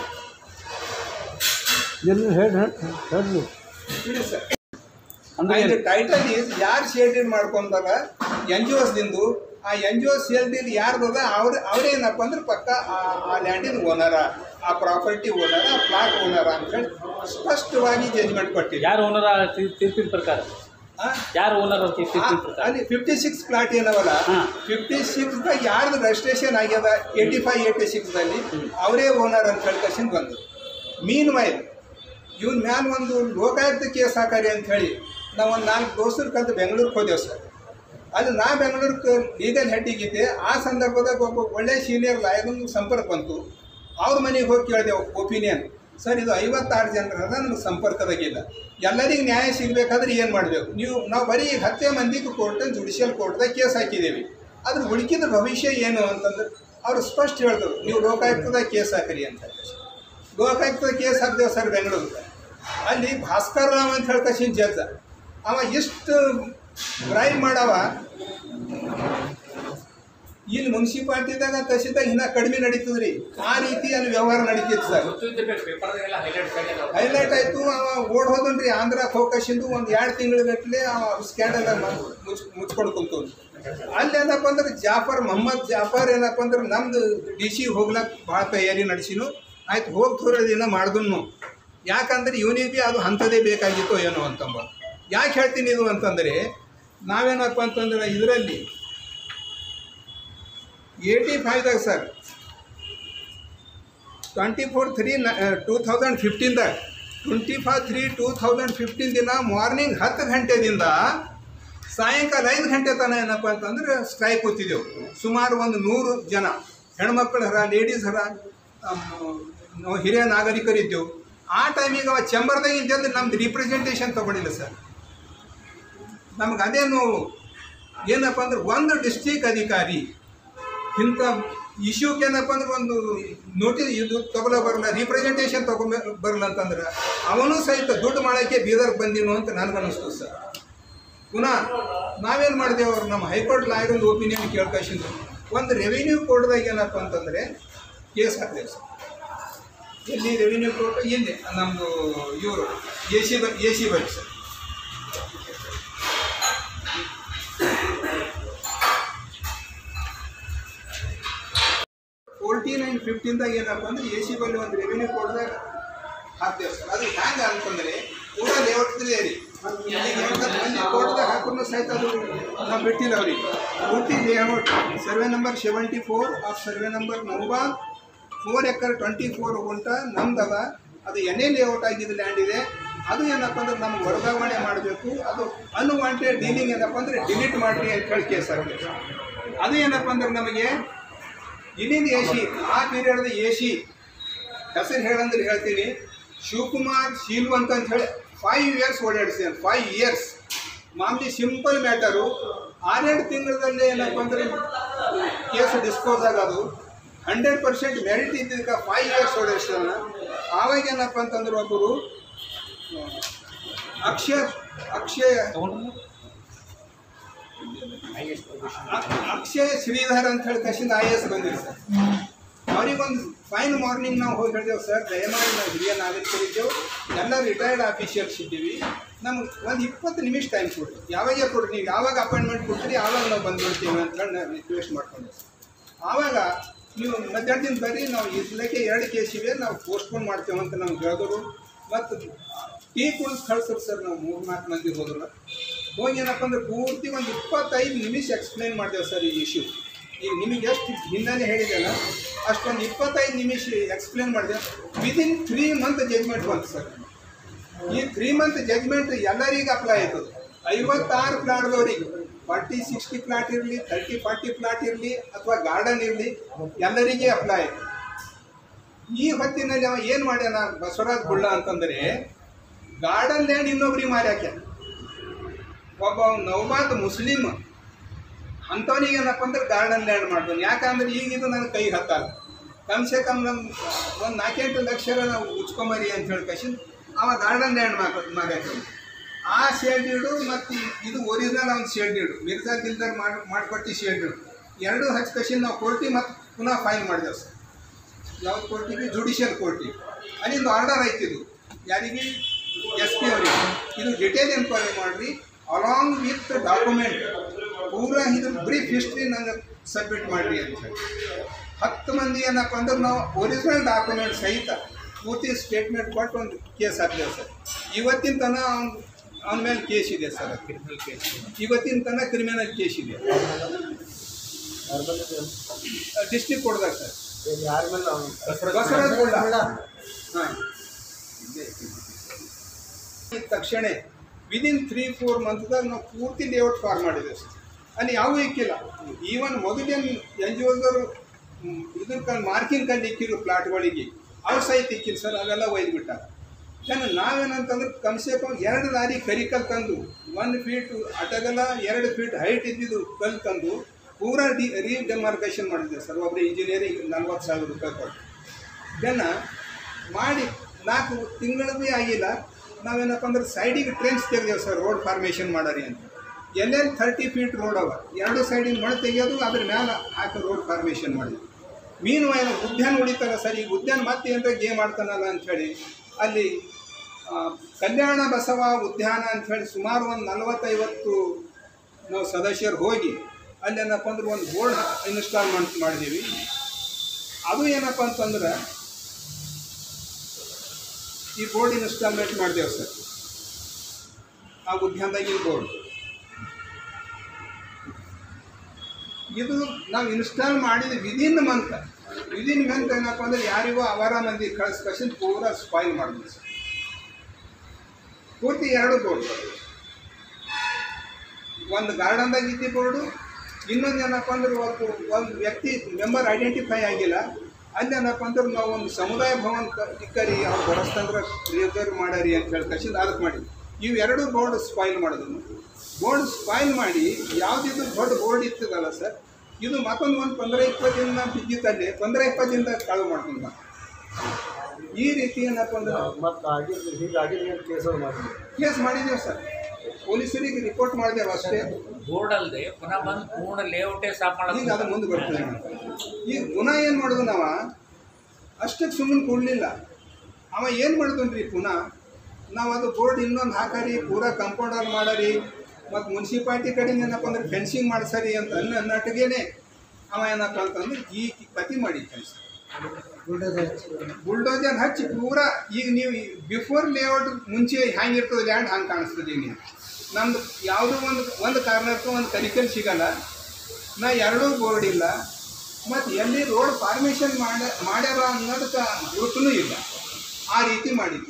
ಎಲ್ಲಿ ಹೇಳಿ ಹೇಳಿ ಇಡಿ ಸರ್ ಅಂದ್ರೆ ಇದು ಟೈಟಲ್ ಈಸ್ ಯಾರು ಶೇರ್ಡೀಡ್ ಮಾಡ್ಕೊಂಡಾರ ಎನ್ ಜಿ ಒಸ್ದಿಂದು ಆ ಎನ್ ಜಿ ಒ ಶೇರ್ಡೀಡ್ ಯಾರ್ದದ ಅವ್ರ ಅವ್ರೇನಪ್ಪ ಅಂದ್ರೆ ಪಕ್ಕ ಆ ಆ ಲ್ಯಾಂಡಿನ ಓನರ ಆ ಪ್ರಾಪರ್ಟಿ ಓನರ ಆ ಪ್ಲಾಟ್ ಓನರ ಅಂತೇಳಿ ಸ್ಪಷ್ಟವಾಗಿ ಜಜ್ಮೆಂಟ್ ಕೊಟ್ಟಿದೆ ಯಾರು ಓನರ್ ತೀರ್ಪಿನ ಪ್ರಕಾರ ಆ? ಯಾರು ಓನರ್ ಆ, ತೀರ್ಪಿನ ಪ್ರಕಾರ ಅಲ್ಲಿ ಫಿಫ್ಟಿ ಸಿಕ್ಸ್ ಪ್ಲಾಟ್ ಏನವಲ್ಲ ಹಾ. ಫಿಫ್ಟಿ ಸಿಕ್ಸ್ದಾಗ ಯಾರ್ದು ರಿಜಿಸ್ಟ್ರೇಷನ್ ಆಗ್ಯದ ಏಯ್ಟಿ ಫೈವ್ ಏಯ್ಟಿ ಸಿಕ್ಸ್ದಲ್ಲಿ ಅವರೇ ಓನರ್ ಅಂತ ಹೇಳ್ಕೇಶನ್ ಬಂದು ಮೀನ್ ವೈಲ್ ಇವನ್ ಮ್ಯಾಲ ಒಂದು ಲೋಕಾಯುಕ್ತ ಕೇಸ್ ಹಾಕಾರಿ ಅಂತ ಹೇಳಿ ನಾವು ಒಂದು ನಾಲ್ಕು ದೋಸ್ತರು ಕಲ್ತು ಬೆಂಗಳೂರಿಗೆ ಹೋದೆವು ಸರ್ ಅಲ್ಲಿ ನಾ ಬೆಂಗಳೂರಿಗೆ ಲೀಗಲ್ ಹೆಡ್ಡಿಗಿದ್ದೆ ಆ ಸಂದರ್ಭದಾಗ ಒಬ್ಬ ಒಳ್ಳೆ ಸೀನಿಯರ್ ಲಾಯರ್ನ ಸಂಪರ್ಕ ಬಂತು ಅವ್ರ ಮನೆಗೆ ಹೋಗಿ ಕೇಳಿದೆವು ಒಪಿನಿಯನ್ ಸರ್ ಇದು ಐವತ್ತಾರು ಜನರದ ನಮ್ಗೆ ಸಂಪರ್ಕದಾಗಿಲ್ಲ ಎಲ್ಲರಿಗೂ ನ್ಯಾಯ ಸಿಗಬೇಕಾದ್ರೆ ಏನು ಮಾಡಬೇಕು ನೀವು ನಾವು ಬರೀ ಈಗ ಹತ್ತೇ ಮಂದಿಗೆ ಕೋರ್ಟ್ ಜುಡಿಷಿಯಲ್ ಕೋರ್ಟ್ದಾಗ ಕೇಸ್ ಹಾಕಿದ್ದೀವಿ ಅದ್ರ ಉಳಿಕಿದ ಭವಿಷ್ಯ ಏನು ಅಂತಂದ್ರೆ ಅವ್ರು ಸ್ಪಷ್ಟ ಹೇಳಿದ್ರು ನೀವು ಲೋಕಾಯುಕ್ತದಾಗ ಕೇಸ್ ಹಾಕಿರಿ ಅಂತ ಲೋಕಾಯುಕ್ತದ ಕೇಸ್ ಹಾಕಿದೆವು ಸರ್ ಬೆಂಗಳೂರಿಗೆ ಅಲ್ಲಿ ಭಾಸ್ಕರ್ ರಾವ್ ಅಂತ ಹೇಳ್ಕಸಿನ್ ಜಡ್ಜ ಅವ ಎಷ್ಟು ಬ್ರೈಬ್ ಮಾಡವ ಇಲ್ಲಿ ಮುನ್ಸಿಪಾಲ್ಟಿದಾಗ ತಹಸೀಲ್ದಾಗ ಇನ್ನ ಕಡಿಮೆ ನಡೀತದ್ರಿ ಆ ರೀತಿ ಅಲ್ಲಿ ವ್ಯವಹಾರ ನಡೀತಿತ್ತು ಸರ್ ಹೈಲೈಟ್ ಆಯ್ತು ಅವ ಓಡ್ ಹೋದನ್ರಿ ಆಂಧ್ರ ಫೋಕಸಿಂದು ಒಂದು ಎರಡು ತಿಂಗಳ ಗಟ್ಟಲೆ ಅವ ಸ್ಕ್ಯಾಂಡಲ್ ಮುಚ್ ಮುಚ್ಕೊಂಡು ಕುಂತು ಅಲ್ಲಿ ಏನಪ್ಪ ಅಂದ್ರೆ ಜಾಫರ್ ಮೊಹಮ್ಮದ್ ಜಾಫರ್ ಏನಪ್ಪ ಅಂದ್ರೆ ನಮ್ದು ಡಿ ಸಿ ಹೋಗ್ಲಕ್ಕೆ ಭಾಳ ತಯಾರಿ ನಡೆಸಿನು ಆಯ್ತು ಹೋಗಿ ಥೋರ ದಿನ ಮಾಡಿದ್ನು ಯಾಕಂದ್ರೆ ಇವನಿಗೆ ಬಿ ಅದು ಅಂಥದ್ದೇ ಬೇಕಾಗಿತ್ತು ಏನೋ ಅಂತಂಬ ಯಾಕೆ ಹೇಳ್ತೀನಿ ಇದು ಅಂತಂದರೆ ನಾವೇನಪ್ಪ ಅಂತಂದ್ರೆ ಇದರಲ್ಲಿ ಏಯ್ಟಿ ಫೈವ್ದಾಗ sir twenty four three two thousand ಫಿಫ್ಟೀನ್ದಾಗ twenty five three two thousand fifteen ದಿನ ಮಾರ್ನಿಂಗ್ ಹತ್ತು ಗಂಟೆದಿಂದ ಸಾಯಂಕಾಲ ಐದು ಗಂಟೆ ತನಕ ಏನಪ್ಪ ಅಂತಂದ್ರೆ ಸ್ಟ್ರೈಕ್ ಕೂತಿದ್ದೆವು ಸುಮಾರು ಒಂದು ನೂರು ಜನ ಹೆಣ್ಮಕ್ಳು ಹರ ಲೇಡೀಸ್ ಹರ ಅಮ್, ನಾವು ಹಿರಿಯ ನಾಗರಿಕರಿದ್ದೆವು ಆ ಟೈಮಿಗೆ ಅವ ಚಂಬರ್ದಾಗ ಇದ್ದಂದ್ರೆ ನಮ್ದು ರಿಪ್ರೆಸೆಂಟೇಷನ್ ತೊಗೊಂಡಿಲ್ಲ ಸರ್ ನಮ್ಗೆ ಅದೇ ನೋವು ಏನಪ್ಪ ಅಂದ್ರೆ ಒಂದು ಡಿಸ್ಟ್ರಿಕ್ ಅಧಿಕಾರಿ ಇಂಥ ಇಶ್ಯೂಗೆ ಏನಪ್ಪ ಅಂದ್ರೆ ಒಂದು ನೋಟಿಸ್ ಇದು ತಗೊಳ್ಳೋ ಬರಲ್ಲ ರಿಪ್ರೆಸೆಂಟೇಷನ್ ತಗೊಂಬ ಬರಲ್ಲ ಅಂತಂದ್ರೆ ಅವನು ಸಹಿತ ದುಡ್ಡು ಮಾಡೋಕ್ಕೆ ಬೀದರ್ಗೆ ಬಂದಿನು ಅಂತ ನನಗನ್ನಿಸ್ತು ಸರ್ ಪುನಃ ನಾವೇನು ಮಾಡಿದೆವು ಅವ್ರು ನಮ್ಮ ಹೈಕೋರ್ಟ್ ಲಾಯರ್ ಒಪಿನಿಯನ್ ಕೇಳ್ಕೇಶಿಂದು ಒಂದು ರೆವಿನ್ಯೂ ಕೋರ್ಟ್ದಾಗ ಏನಪ್ಪ ಅಂತಂದರೆ ಕೇಸ್ ಹಾಕ್ತೇವೆ ಸರ್ ಎಲ್ಲಿ ರೆವಿನ್ಯೂ ಕೋರ್ಟ್ ಇಲ್ಲಿ ನಮ್ಮದು ಇವರು ಎ ಸಿ ಬ ಎ ಸಿ ಬಳಿ ಸರ್ ಫೋರ್ಟೀನ್ ಆ್ಯಂಡ್ ಫಿಫ್ಟೀನ್ದಾಗ ಏನಪ್ಪ ಅಂದ್ರೆ ಎ ಸಿ ಬಲ್ಲಿ ಒಂದು ರೆವಿನ್ಯೂ ಕೋರ್ಟ್ದಾಗ ಹಾಕ್ತೇವೆ ಸರ್ ಅದು ಹ್ಯಾಂಗೆ ಅಂತಂದರೆ ಪೂರ ಲೇಔಟ್ದೇ ರೀ ಈಗ ಎಂಟತ್ತು ಮಂದಿ ಕೋರ್ಟ್ದಾಗ ಹಾಕೊಂಡು ಸಹಿತ ಅದು ನಾವು ಬಿಟ್ಟಿಲ್ಲ ಅವ್ರಿಗೆ ಪೂರ್ತಿ layout survey number seventy four of survey number Naubad four acre twenty four ಗುಂಟ ನಮ್ದದ ಅದು ಎಣ್ಣೆ ಲೇಔಟ್ ಆಗಿದ್ದು ಲ್ಯಾಂಡ್ ಇದೆ ಅದು ಏನಪ್ಪ ಅಂದ್ರೆ ನಮ್ಗೆ ವರ್ಗಾವಣೆ ಮಾಡಬೇಕು ಅದು ಅನ್ವಾಂಟೆಡ್ ಡೀಲಿಂಗ್ ಏನಪ್ಪ ಅಂದರೆ ಡಿಲೀಟ್ ಮಾಡಿರಿ ಅಂತ ಹೇಳಿ ಕೇಸ್ ಆಗ್ತದೆ ಅದು ಏನಪ್ಪ ಅಂದ್ರೆ ನಮಗೆ ಇಲ್ಲಿಂದ ಎ ಸಿ ಆ ಪೀರಿಯಡ್ದ ಎ ಸಿ ಹೆಸರು ಹೇಳಂದ್ರೆ ಹೇಳ್ತೀನಿ ಶಿವಕುಮಾರ್ ಶೀಲ್ವಂತ್ ಅಂತ ಹೇಳಿ ಫೈವ್ ಇಯರ್ಸ್ ಓಡಾಡಿಸಿದೆ ಫೈವ್ ಇಯರ್ಸ್ ಮಾಮೂಲಿ ಸಿಂಪಲ್ ಮ್ಯಾಟರು ಆರೆಂಟು ತಿಂಗಳಲ್ಲೇ ಏನಪ್ಪ ಅಂದ್ರೆ ಕೇಸ್ ಡಿಸ್ಪೋಸ್ ಆಗೋದು ಹಂಡ್ರೆಡ್ ಪರ್ಸೆಂಟ್ ಮೆರಿಟ್ ಇದ್ದಿದ್ದಕ್ಕೆ ಫೈವ್ ಇಯರ್ಸ್ ಓಡಾಡಿಸಿದಾನ ಆವಾಗ ಏನಪ್ಪ ಅಂತಂದ್ರೆ ಒಬ್ಬರು ಅಕ್ಷಯ ಅಕ್ಷಯ ಅ- ಅಕ್ಷಯ ಶ್ರೀಧರ್ ಅಂತ ಹೇಳಿ ಕಶಿಂದ ಐ ಎಸ್ ಬಂದಿರಿ ಸರ್ ಅವ್ರಿಗೊಂದು ಫೈನ್ ಮಾರ್ನಿಂಗ್ ನಾವು ಹೋಗಿ ಹೇಳಿದೆವು ಸರ್ ದಯಮಾಡಿ ನಾವು ಹಿರಿಯ ನಾಗರಿಕರಿದ್ದೆವು ಎಲ್ಲ ರಿಟೈರ್ಡ್ ಆಫೀಷಿಯಲ್ಸ್ ಇದ್ದೀವಿ ನಮ್ಗೆ ಒಂದು ಇಪ್ಪತ್ತು ನಿಮಿಷ ಟೈಮ್ ಕೊಡ್ರಿ ಯಾವಾಗ ಕೊಡ್ರಿ ನೀವು ಯಾವಾಗ ಅಪಾಯಿಂಟ್ಮೆಂಟ್ ಕೊಡ್ತೀರಿ ಆವಾಗ ನಾವು ಬಂದ್ಬಿಡ್ತೀವಿ ಅಂತ ಹೇಳಿ ನಾವು ರಿಕ್ವೆಸ್ಟ್ ಮಾಡ್ಕೊಂಡೆ ಆವಾಗ ನೀವು ಮಧ್ಯಾಹ್ನದಿಂದ ಬರ್ರಿ ನಾವು ಇದ್ಲಕ್ಕೆ ಎರಡು ಕೇಸ್ ಇವೆ ನಾವು ಪೋಸ್ಟ್ಪೋನ್ ಮಾಡ್ತೇವೆ ಅಂತ ನಮ್ಗೆ ಹೇಳಿದ್ರು ಮತ್ತು ಟೀ ಕುಡಿದು ಕಳ್ಸ್ರು ಸರ್ ನಾವು ಮೂರು ನಾಲ್ಕು ಮಂದಿ ಹೋದ್ರು ಹೋಗಿ ಏನಪ್ಪ ಅಂದ್ರೆ ಪೂರ್ತಿ ಒಂದು ಇಪ್ಪತ್ತೈದು ನಿಮಿಷ ಎಕ್ಸ್ಪ್ಲೈನ್ ಮಾಡ್ತೇವೆ ಸರ್ ಈ ಇಶ್ಯೂ ಈಗ ನಿಮಗೆ ಎಷ್ಟು ಹಿನ್ನೆಲೆ ಹೇಳಿದೆಲ್ಲ ಅಷ್ಟೊಂದು ಇಪ್ಪತ್ತೈದು ನಿಮಿಷ ಎಕ್ಸ್ಪ್ಲೇನ್ ಮಾಡಿದೆ ವಿದಿನ್ ತ್ರೀ ಮಂತ್ ಜಜ್ಮೆಂಟ್ ಬಂತು ಸರ್ ಈ ತ್ರೀ ಮಂತ್ ಜಜ್ಮೆಂಟ್ ಎಲ್ಲರಿಗೂ ಅಪ್ಲೈ ಆಯ್ತದೆ ಐವತ್ತಾರು ಪ್ಲಾಟ್ದವ್ರಿಗೆ ಫಾರ್ಟಿ ಸಿಕ್ಸ್ಟಿ ಪ್ಲಾಟ್ ಇರಲಿ ತರ್ಟಿ ಫಾರ್ಟಿ ಪ್ಲಾಟ್ ಇರಲಿ ಅಥವಾ ಗಾರ್ಡನ್ ಇರಲಿ ಎಲ್ಲರಿಗೆ ಅಪ್ಲೈ ಆಯ್ತು ಈ ಹೊತ್ತಿನಲ್ಲಿ ಅವ ಏನು ಮಾಡ್ಯಾನ ಬಸವರಾಜ್ ಗುಳ್ಳ ಅಂತಂದರೆ ಗಾರ್ಡನ್ ಲ್ಯಾಂಡ್ ಇನ್ನೊಬ್ರಿಗೆ ಮಾರ್ಯಾಕ್ಯ ಒಬ್ಬ ನವಮಾದ್ ಮುಸ್ಲಿಮ್ ಅಂಥವನಿಗೆ ಏನಪ್ಪ ಅಂದ್ರೆ ಗಾರ್ಡನ್ ಲ್ಯಾಂಡ್ ಮಾಡ್ತಾನೆ ಯಾಕಂದ್ರೆ ಈಗ ಇದು ನನ್ನ ಕೈ ಹತ್ತಲ್ಲ ಕಮ್ಸೆ ಕಮ್ ನಮ್ಮ ಒಂದು ನಾಲ್ಕೆಂಟು ಲಕ್ಷ ನಾವು ಉಚ್ಕೊಂಬರಿ ಅಂತ ಹೇಳಿ ಕಶಿ ಅವ ಗಾರ್ಡನ್ ಲ್ಯಾಂಡ್ ಮಾಕ ಮಾರ್ಯಾಕ್ತಾನೆ ಆ ಶೇಲ್ಡೀಡು ಮತ್ತು ಇದು ಒರಿಜಿನಲ್ ಅವ್ನ ಶೇಲ್ಡೀಡು ಮಿರ್ಜಾ ದಿಲ್ದರ್ ಮಾಡಿ ಮಾಡಿಕೊಟ್ಟು ಶೇಲ್ಡೀಡು ಎರಡೂ ಹಚ್ಚಿ ಕಶಿ ನಾವು ಕೊಟ್ಟು ಮತ್ತು ಪುನಃ ಫೈನ್ ಮಾಡಿದೆವು ಸರ್ ಯಾವ್ದು ಕೋರ್ಟಿಗೆ ಜುಡಿಷಿಯಲ್ ಕೋರ್ಟಿಗೆ ಅಲ್ಲಿಂದ ಆರ್ಡರ್ ಆಯ್ತಿದು ಯಾರಿಗೆ ಎಸ್ ಪಿ ಅವರಿಗೆ ಇದು ಡಿಟೇಲ್ ಎನ್ಕ್ವೈರಿ ಮಾಡಿರಿ ಅಲಾಂಗ್ ವಿತ್ ಡಾಕ್ಯುಮೆಂಟ್ ಪೂರಾ ಇದ್ರ ಬ್ರೀಫ್ ಹಿಸ್ಟ್ರಿ ನನಗೆ ಸಬ್ಮಿಟ್ ಮಾಡಿರಿ ಅಂತ ಹೇಳಿ ಹತ್ತು ಮಂದಿ ಏನಪ್ಪ ಅಂದ್ರೆ ನಾವು ಒರಿಜಿನಲ್ ಡಾಕ್ಯುಮೆಂಟ್ ಸಹಿತ ಪೂರ್ತಿ ಸ್ಟೇಟ್ಮೆಂಟ್ ಕೊಟ್ಟು ಒಂದು ಕೇಸ್ ಹಾಕಿದೆವು ಸರ್ ಇವತ್ತಿನ ತನಕ ಅವ್ನ ಅವನ ಮೇಲೆ ಕೇಸ್ ಇದೆ ಸರ್ ಕ್ರಿಮಿನಲ್ ಕೇಸ್ ಇವತ್ತಿನ ತನಕ ಕ್ರಿಮಿನಲ್ ಕೇಸ್ ಇದೆ ಡಿಸ್ಟ್ರಿಕ್ಟ್ ಕೊಡ್ದಾಗ ಸರ್ ಬಸವರಾಜ್ ಗುಳ್ಳ ಹಾಂ ಇದ್ದ ತಕ್ಷಣ ವಿದಿನ್ ತ್ರೀ ಫೋರ್ ಮಂತ್ದಾಗ ನಾವು ಪೂರ್ತಿ ಲೇಔಟ್ ಫಾರ್ ಮಾಡಿದ್ದೇವೆ ಸರ್ ಅಲ್ಲಿ ಯಾವ ಇಕ್ಕಿಲ್ಲ ಈವನ್ ಮೊದಲೇನು ಎನ್ ಜಿ ಒದವರು ಇದ್ರ ಕಲ್ ಮಾರ್ಕಿಂಗ್ ಕಲ್ಲಿ ಇಕ್ಕಿರು ಪ್ಲಾಟ್ಗಳಿಗೆ ಅವ್ರು ಸಹಿತ ಇಕ್ಕಿಲ್ಲ ಸರ್ ಅವೆಲ್ಲ ಒಯ್ದು ಯಾಕಂದ್ರೆ ನಾವೇನಂತಂದ್ರೆ ಕಮ್ಸೆ ಕಮ್ ಎರಡು ಲಾರಿ ಕರಿಕಲ್ ತಂದು ಒನ್ ಫೀಟ್ ಅಟಗಲ ಎರಡು ಫೀಟ್ ಹೈಟ್ ಇದ್ದಿದ್ದು ಕಲ್ಲು ತಂದು ಪೂರಾ ಡಿ ರೀಡೆಮಾರ್ಕೇಷನ್ ಮಾಡಿದ್ದೆ ಸರ್ ಒಬ್ಬರು ಇಂಜಿನಿಯರಿಂಗ್ ನಲ್ವತ್ತು ಸಾವಿರ ರೂಪಾಯಿ ಕೊಟ್ಟು ಇದನ್ನು ಮಾಡಿ ನಾಲ್ಕು ತಿಂಗಳು ಭೀ ಆಗಿಲ್ಲ ನಾವೇನಪ್ಪ ಅಂದ್ರೆ ಸೈಡಿಗೆ ಟ್ರೆನ್ಸ್ ತೆಗೆದೇವು ಸರ್ ರೋಡ್ ಫಾರ್ಮೇಷನ್ ಮಾಡರಿ ಅಂತ ಎಲ್ಲೆಲ್ಲಿ ಥರ್ಟಿ ಫೀಟ್ ರೋಡ್ ಅವ ಎರಡು ಸೈಡಿಗೆ ಮಣ್ಣು ತೆಗೆಯೋದು ಅದ್ರ ಮೇಲೆ ಹಾಕಿ ರೋಡ್ ಫಾರ್ಮೇಷನ್ ಮಾಡಿದ್ವಿ ಮೀನು ಏನು ಉದ್ಯಾನ ಉಳಿತಾರ ಸರ್ ಈಗ ಉದ್ಯಾನ ಮತ್ತೆ ಏನರ ಗೇಮ್ ಆಡ್ತಾನಲ್ಲ ಅಂಥೇಳಿ ಅಲ್ಲಿ ಆ, ಕಲ್ಯಾಣ ಬಸವ ಉದ್ಯಾನ ಅಂಥೇಳಿ ಸುಮಾರು ಒಂದು ನಲವತ್ತೈವತ್ತು ನಾವು ಸದಸ್ಯರು ಹೋಗಿ ಅಲ್ಲಿ ಏನಪ್ಪ ಅಂದ್ರೆ ಒಂದು ಬೋರ್ಡ್ ಇನ್ಸ್ಟಾಲ್ ಮಾಡಿ ಮಾಡಿದ್ದೀವಿ ಅದು ಏನಪ್ಪ ಅಂತಂದ್ರೆ ಈ ಬೋರ್ಡ್ ಇನ್ಸ್ಟಾಲ್ಮೆಂಟ್ ಮಾಡಿದೆವು ಸರ್ ಆ ಉದ್ಯಾನದಾಗಿನ ಬೋರ್ಡ್ ಇದು ನಾವು ಇನ್ಸ್ಟಾಲ್ ಮಾಡಿದ ವಿದಿನ್ ಮಂತ್ ವಿದಿನ್ ಮಂತ್ ಏನಪ್ಪ ಅಂದ್ರೆ ಯಾರಿಗೋ ಅವರ ಮಂದಿ ಕಳಿಸ್ಕಸಿಂದ ಪೂರಾ ಸ್ಪಾಯ್ಲ್ ಮಾಡಿದ್ವಿ ಸರ್ ಪೂರ್ತಿ ಎರಡು ಬೋರ್ಡ್ ಒಂದು ಗಾರ್ಡನ್ದಾಗ ಇದ್ದಿ ಬೋರ್ಡು ಇನ್ನೊಂದು ಏನಪ್ಪ ಅಂದ್ರೆ ಒಂದು ಒಂದು ವ್ಯಕ್ತಿ ಮೆಂಬರ್ ಐಡೆಂಟಿಫೈ ಆಗಿಲ್ಲ ಅಲ್ಲಿ ಏನಪ್ಪ ಅಂದ್ರೆ ನಾವು ಒಂದು ಸಮುದಾಯ ಭವನ ಕ- ಇಕ್ಕರಿ ಅವ್ರು ಬರಸ್ತಂದ್ರೆ ರಿಸರ್ವ್ ಮಾಡರಿ ಅಂತ ಹೇಳಿ ಕಸಿಂದ ಅದಕ್ಕೆ ಮಾಡಿದ್ವಿ ಇವು ಎರಡು ಬೋರ್ಡ್ ಸ್ಪಾಯ್ಲ್ ಮಾಡಿದ್ವು ಬೋರ್ಡ್ ಸ್ಪಾಯ್ಲ್ ಮಾಡಿ ಯಾವುದಿದು ದೊಡ್ಡ ಬೋರ್ಡ್ ಇರ್ತದಲ್ಲ ಸರ್ ಇದು ಮತ್ತೊಂದು ಒಂದು ಪಂದ್ರ ಇಪ್ಪತ್ತು ದಿನ ಬಿದ್ದಿತ್ತಲ್ಲಿ ಪಂದ್ರ ಇಪ್ಪತ್ತು ದಿನದಾಗ ಕಳು ಮಾಡ್ಕೊಂಡು ಬಾ. ಈ ರೀತಿ ಏನಪ್ಪ ಅಂದ್ರೆ ಮತ್ತು ಆಗಿದ್ದು ಹೀಗಾಗಿದ್ದು ಏನು ಕೇಸಲ್ಲಿ ಮಾಡಿದ್ವಿ ಕೇಸ್ ಮಾಡಿದ್ದೇವೆ ಸರ್ ಪೊಲೀಸರಿಗೆ ರಿಪೋರ್ಟ್ ಮಾಡಿದ್ದೇವೆ ಅಷ್ಟೇ ಬೋರ್ಡ್ ಅಲ್ಲದೆ ಪುನಃ ಬಂದು ಪೂರ್ಣ ಲೇಔಟೇ ಸ್ಟಾಪ್ ಈಗ ಅದು ಮಾಡೋದು ಮುಂದೆ ಬರ್ತದೆ ಈಗ ಪುನಃ ಏನು ಮಾಡೋದು ನಾವ ಅಷ್ಟಕ್ಕೆ ಸುಮ್ಮನೆ ಕೊಡಲಿಲ್ಲ ಅವ ಏನು ಮಾಡಿದ್ರಿ ಪುನಃ ನಾವು ಅದು ಬೋರ್ಡ್ ಇನ್ನೊಂದು ಹಾಕಾರಿ ಪೂರಾ ಕಂಪೌಂಡರ್ ಮಾಡರಿ ಮತ್ತು ಮುನ್ಸಿಪಾಲ್ಟಿ ಕಡೆಯಿಂದ ಏನಪ್ಪ ಅಂದ್ರೆ ಫೆನ್ಸಿಂಗ್ ಮಾಡ್ಸರಿ ಅಂತ ಅನ್ನ ನಟಿಗೆನೆ ಅವ ಏನಪ್ಪ ಅಂತಂದ್ರೆ ಈ ಕತಿ ಮಾಡಿ ಕೆಲಸ ಬುಲ್ಡೋಜರ್ ಹಚ್ಚಿ ಪೂರಾ ಈಗ ನೀವು ಬಿಫೋರ್ ಲೇಔಟ್ ಮುಂಚೆ ಹೆಂಗಿರ್ತದೆ ಲ್ಯಾಂಡ್ ಹಂಗೆ ಕಾಣಿಸ್ತದೆ ಈಗ ನೀವು ನಮ್ದು ಯಾವುದೋ ಒಂದು ಒಂದು ಕಾರಣಕ್ಕೂ ಒಂದು ಕನಿಕಲ್ ಸಿಗಲ್ಲ ನಾ ಎರಡೂ ಬೋರ್ಡ್ ಇಲ್ಲ ಮತ್ತು ಎಲ್ಲಿ ರೋಡ್ ಫಾರ್ಮೇಷನ್ ಮಾಡ ಮಾಡ್ಯಾರ ಅನ್ನೋದಕ್ಕೆ ಗುರುತೂ ಇಲ್ಲ ಆ ರೀತಿ ಮಾಡಿದ್ದೀವಿ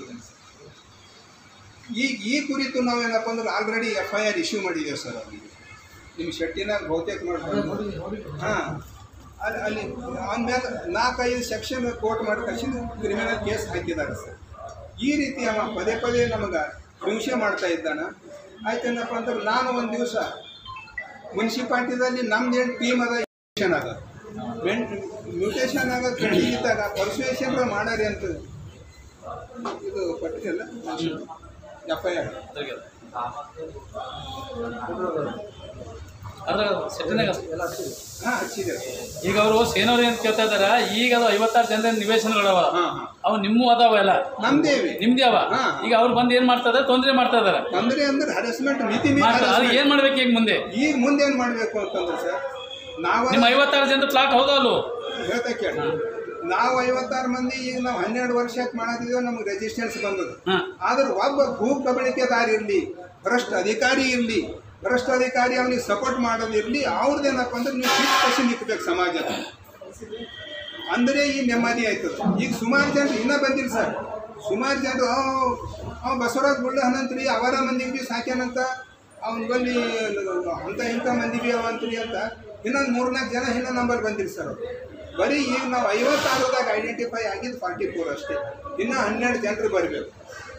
ಈಗ ಈ ಕುರಿತು ನಾವೇನಪ್ಪ ಅಂದ್ರೆ already F I R issue ಮಾಡಿದ್ದೇವೆ ಸರ್ ಅವರಿಗೆ ನಿಮ್ಮ ಶೆಟ್ಟಿನಾಗ ಬಹುತೇಕ ಮಾಡ್ಕೊಂಡು ಹಾಂ ಅಲ್ಲಿ ಅಲ್ಲಿ ಆಮೇಲೆ ನಾಲ್ಕೈದು ಸೆಕ್ಷನ್ ಕೋರ್ಟ್ ಮಾಡಿ ಕಳಿಸಿದ್ದು ಕ್ರಿಮಿನಲ್ ಕೇಸ್ ಹಾಕಿದ್ದಾರೆ ಸರ್ ಈ ರೀತಿ ಅವ ಪದೇ ಪದೇ ನಮಗೆ ಹಿಂಸೆ ಮಾಡ್ತಾ ಇದ್ದಾನ ಆಯ್ತೇನಪ್ಪ ಅಂದ್ರೆ ನಾನು ಒಂದು ದಿವಸ ಮುನ್ಸಿಪಾಲ್ಟಿದಲ್ಲಿ ನಮ್ದೇನು ಟೀಮ್ ಅದ ಮ್ಯೂಟೇಷನ್ ಅದ ಮ್ಯೂಟೇಷನ್ ಆಗ ಇದ್ದಾಗ ಪರ್ಸುವೇಷನ್ ಮಾಡಾರಿ ಅಂತ ಇದು ಪಟ್ಟಿಲ್ಲ ಎಫ್ ಐ ಆರ್ ಅದ್ರ ಸೆಟ್ಟಿನಾಗ ಎಲ್ಲ ಹಚ್ಚಿದ್ವಿ ಹಾಂ ಹಚ್ಚಿದೆ ಈಗ ಅವರು ಸೇನವ್ರು ಏನು ಕೇಳ್ತಾ ಇದಾರ ಈಗ ಅದು ಐವತ್ತಾರು ಜನರ ನಿವೇಶನಗಳವ ಹಾಂ ಹಾಂ ಅವು ನಿಮ್ಮ ಅದಾವ ಎಲ್ಲ ನಮ್ದೇವಿ ನಿಮ್ದೇ ಅವ ಹಾ. ಈಗ ಅವ್ರು ಬಂದು ಏನ್ ಮಾಡ್ತಾ ಇದಾರೆ ತೊಂದರೆ ಮಾಡ್ತಾ ಇದಾರೆ ತೊಂದರೆ ಅಂದ್ರೆ ಹರಾಸ್ಮೆಂಟ್ ಮಿತಿ ಮೀರಿ ಮಾಡ್ತಾ ಅದು harassment. ಏನ್ ಮಾಡ್ಬೇಕು ಈಗ ಮುಂದೆ ಈಗ ಮುಂದೆ ಏನು ಮಾಡಬೇಕು ಅಂತಂದ್ರೆ ಸರ್ ನಾವು ನಿಮ್ಮ ಐವತ್ತಾರು ಜನದ ಪ್ಲಾಟ್ ಹೌದಲ್ಲು ಹೇಳ್ತಾ ಕೇಳಿ ನಾವು ಐವತ್ತಾರು ಮಂದಿ ಈಗ ನಾವು ಹನ್ನೆರಡು ವರ್ಷ ಯಾಕೆ ಮಾಡತ್ತಿದ್ದೇವೆ ನಮ್ಗೆ ರೆಜಿಸ್ಟೆನ್ಸ್ ಬಂದದ್ದು ಹಾಂ ಆದ್ರೆ ಒಬ್ಬ ಭೂ ಕಬಳಿಕೆದಾರ ಇರಲಿ ಭ್ರಷ್ಟ ಅಧಿಕಾರಿ ಇರಲಿ ಭ್ರಷ್ಟ ಅಧಿಕಾರಿ ಅವನಿಗೆ ಸಪೋರ್ಟ್ ಮಾಡೋದಿರಲಿ ಅವ್ರದ್ದೇನಪ್ಪ ಅಂದ್ರೆ ನೀವು ಫಿಕ್ಸ್ ಪರ್ಸೆಂಟ್ ಇಕ್ಬೇಕು ಸಮಾಜದ ಅಂದರೆ ಈ ನೆಮ್ಮದಿ ಆಯ್ತದೆ ಈಗ ಸುಮಾರು ಜನರು ಇನ್ನೂ ಬಂದಿಲ್ಲ ಸರ್ ಸುಮಾರು ಜನರು ಅವ ಬಸವರಾಜ್ ಗುಳ್ಳ ಹನಂತ್ರಿ ಅವರ ಮಂದಿಗೆ ಭೀ ಸಾಕ್ಯಾನಂತ ಅವನ ಬಲ್ಲಿ ಅಂಥ ಇಂಥ ಮಂದಿ ಭೀ ಅವಂತ್ರಿ ಅಂತ ಇನ್ನೊಂದು ಮೂರ್ನಾಲ್ಕು ಜನ ಇನ್ನೂ ನಂಬರ್ ಬಂದಿಲ್ಲ ಸರ್ ಅವ್ರು. ಬರೀ ಈಗ ನಾವು ಐವತ್ತಾರದಾಗ ಐಡೆಂಟಿಫೈ ಆಗಿದ್ದು ಫಾರ್ಟಿ ಫೋರ್ ಅಷ್ಟೇ ಇನ್ನೂ ಹನ್ನೆರಡು ಜನರು ಬರಬೇಕು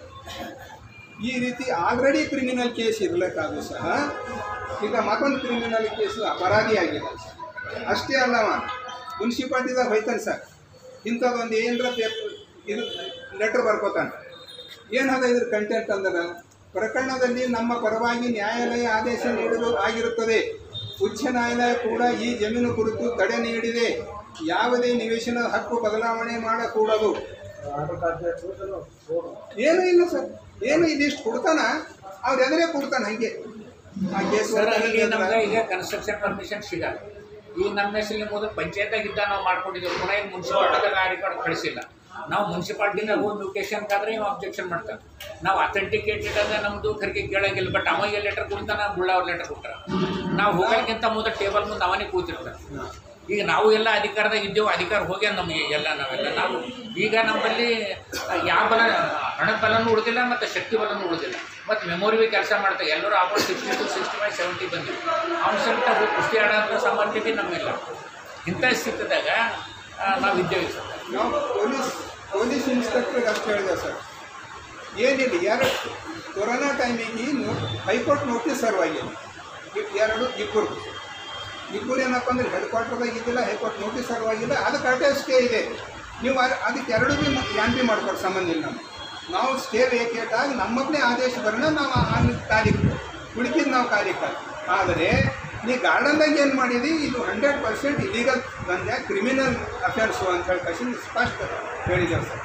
ಈ ರೀತಿ ಆಲ್ರೆಡಿ ಕ್ರಿಮಿನಲ್ ಕೇಸ್ ಇರಬೇಕಾದ್ರೂ ಸಹ ಈಗ ಮತ್ತೊಂದು ಕ್ರಿಮಿನಲ್ ಕೇಸು ಅಪರಾಧಿ ಆಗಿದೆ ಅಷ್ಟೇ ಅಲ್ಲವ ಮುನ್ಸಿಪಾಲ್ಟಿದಾಗ ಹೋಯ್ತಾನೆ ಸರ್ ಇಂಥದ್ದೊಂದು ಏನರ ಪೇಪರ್ ಇದು ಲೆಟ್ರ್ ಬರ್ಕೋತಾನೆ ಏನದ ಇದ್ರ ಕಂಟೆಂಟ್ ಅಂದ್ರೆ ಪ್ರಕರಣದಲ್ಲಿ ನಮ್ಮ ಪರವಾಗಿ ನ್ಯಾಯಾಲಯ ಆದೇಶ ನೀಡಲು ಆಗಿರುತ್ತದೆ ಉಚ್ಚ ನ್ಯಾಯಾಲಯ ಕೂಡ ಈ ಜಮೀನು ಕುರಿತು ತಡೆ ನೀಡಿದೆ ಯಾವುದೇ ನಿವೇಶನದ ಹಕ್ಕು ಬದಲಾವಣೆ ಮಾಡಕೂಡದು ಆಡಳಿತ ಅಧ್ಯಕ್ಷರು ಹೋದ್ರು. ಏನೂ ಇಲ್ಲ ಸರ್ ಏನು ಇದಿಷ್ಟು ಕೊಡ್ತಾನ ಅವ್ರ ಎದುರೇ ಕೊಡ್ತಾನೆ ಹಂಗೆ ಆ ಕೇಸ್ ಸರ್ ಅಲ್ಲಿ ನಮ್ಗೆ ಈಗ ಕನ್ಸ್ಟ್ರಕ್ಷನ್ ಪರ್ಮಿಷನ್ ಸಿಗಲ್ಲ ಈಗ ನಮ್ಮ ಹೆಸರಲ್ಲಿ ಮೊದಲು ಪಂಚಾಯತಾಗ ಇದ್ದ ನಾವು ಮಾಡ್ಕೊಂಡಿದ್ದೇವೆ ಪುನಃ ಈಗ ಮುನ್ಸಿಪಾಲ್ಟಿದಾಗ ಆ ರೆಕಾರ್ಡ್ ಕಳಿಸಿಲ್ಲ ನಾವು ಮುನ್ಸಿಪಾಲ್ಟಿನ ಹೋಗಿ ಮ್ಯೂಟೇಷನ್ ಕಾದ್ರೆ ಇವ್ ಅಬ್ಜೆಕ್ಷನ್ ಮಾಡ್ತಾನೆ ನಾವು ಅಥೆಂಟಿಕೇಟೆಡ್ ಅದ ನಮ್ಮದು ಖರ್ಗೆ ಕೇಳಂಗಿಲ್ಲ ಬಟ್ ಅವಾಗ ಲೆಟರ್ ಕೊಡ್ತಾನ ಬುಳ್ಳ ಅವ್ರ ಲೆಟರ್ ಕೊಟ್ಟಾರ ನಾವು ಹೋಗೋಕ್ಕಿಂತ ಮೊದಲು ಟೇಬಲ್ ಮುಂದೆ ಅವನೇ ಕೂತಿರ್ತಾನೆ ಈಗ ನಾವು ಎಲ್ಲ ಅಧಿಕಾರದಾಗ ಇದ್ದೇವೆ ಅಧಿಕಾರ ಹೋಗ್ಯಾನ ನಮಗೆ ಎಲ್ಲ ನಾವೆಲ್ಲ ನಾವು ಈಗ ನಮ್ಮಲ್ಲಿ ಯಾವ ಬಲ ಹಣದ ಬಲನೂ ಉಳಿದಿಲ್ಲ ಮತ್ತು ಶಕ್ತಿ ಬಲನೂ ಉಳಿದಿಲ್ಲ ಮತ್ತು ಮೆಮೊರಿ ಬಿ ಕೆಲಸ ಮಾಡ್ತಾರೆ ಎಲ್ಲರೂ almost sixty to sixty five seventy ಬಂದಿವಿ ಅವ್ನ ಸಹಿತ ಹೋಗಿ ಕುಸ್ತಿ ಆಡೋಂಥ ಸಾಮರ್ಥ್ಯತೆ ನಮ್ಮೆಲ್ಲ ಇಂಥ ಸ್ಥಿತಿದಾಗ ನಾವು ಇದ್ದೇವೆ ಸರ್ ನಾವು ಪೊಲೀಸ್ ಪೊಲೀಸ್ ಇನ್ಸ್ಪೆಕ್ಟರ್ಗೆ ಅಷ್ಟು ಹೇಳಿದೆ ಸರ್ ಏನಿಲ್ಲ ಎರಡು ಕೊರೋನಾ ಟೈಮಿಗೆ ನೋ ಹೈಕೋರ್ಟ್ ನೋಟಿಸ್ ಸರ್ವ್ ಆಗಿದೆ ಇ- ಎರಡು ಇಬ್ಬರು ಇಬ್ಬರು ಏನಪ್ಪ ಅಂದ್ರೆ ಹೆಡ್ ಕ್ವಾರ್ಟರ್ದಾಗ ಇದ್ದಿಲ್ಲ ಹೈಕೋರ್ಟ್ ನೋಟಿಸ್ ಸರ್ವ್ ಆಗಿಲ್ಲ ಅದು ಕರೆಕ್ಟಾಗಿ ಸ್ಟೇ ಇದೆ ನೀವು ಅದ್- ಅದಕ್ಕೆ ಎರಡು ಭೀ ಯಾನ್ ಭೀ ಮಾಡ್ಕೊಡು ಸಂಬಂಧ ಇಲ್ಲ ನಮ್ಗೆ ನಾವು ಸ್ಟೇ ವೇಕೇಟ್ ಆಗಿ ನಮ್ಮನ್ನೇ ಆದೇಶ ಬರೋಣ ನಾವು ಆ ಕಾಲಿಕ್ಕೆ ಉಳಿಕಿದ್ದು ನಾವು ಕಾಲಿಕ್ಕೆ ಆದರೆ ನೀ ಗಾರ್ಡನ್ದಾಗ ಏನು ಮಾಡಿದಿ ಇದು ಹಂಡ್ರೆಡ್ ಪರ್ಸೆಂಟ್ ಇಲೀಗಲ್ ಬಂದೆ ಕ್ರಿಮಿನಲ್ ಅಫೆನ್ಸು ಅಂತ ಹೇಳಿ ಕಸಿ ಸ್ಪಷ್ಟ ಹೇಳಿದ್ದೇವೆ ಸರ್